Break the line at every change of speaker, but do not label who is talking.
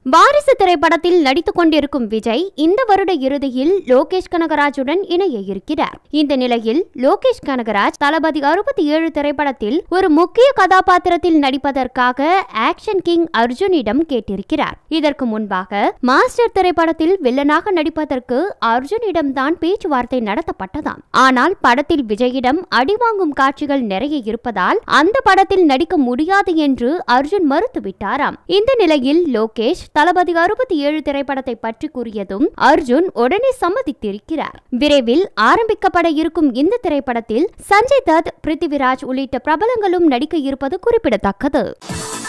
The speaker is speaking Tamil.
வாரிசு திரைப்படத்தில் நடித்துக் கொண்டிருக்கும் விஜய் இந்த வருட இறுதியில் லோகேஷ் கனகராஜுடன் இணைய இருக்கிறார் இந்த நிலையில் லோகேஷ் கனகராஜ் தளபதி அறுபத்தி ஏழு திரைப்படத்தில் ஒரு முக்கிய கதாபாத்திரத்தில் நடிப்பதற்காக ஆக்ஷன் கிங் அர்ஜுனிடம் கேட்டிருக்கிறார் இதற்கு முன்பாக மாஸ்டர் திரைப்படத்தில் வில்லனாக நடிப்பதற்கு அர்ஜுனிடம் தான் பேச்சுவார்த்தை நடத்தப்பட்டதாம் ஆனால் படத்தில் விஜயிடம் அடிவாங்கும் காட்சிகள் நிறைய இருப்பதால் அந்த படத்தில் நடிக்க முடியாது என்று அர்ஜுன் மறுத்துவிட்டாராம் இந்த நிலையில் லோகேஷ் தளபதி அறுபத்தி ஏழு திரைப்படத்தை பற்றி கூறியதும் அர்ஜுன் உடனே சம்மதித்திருக்கிறார் விரைவில் ஆரம்பிக்கப்பட இருக்கும் இந்த திரைப்படத்தில் சஞ்சய் தத் பிருத்திவிராஜ் உள்ளிட்ட பிரபலங்களும் நடிக்க இருப்பது குறிப்பிடத்தக்கது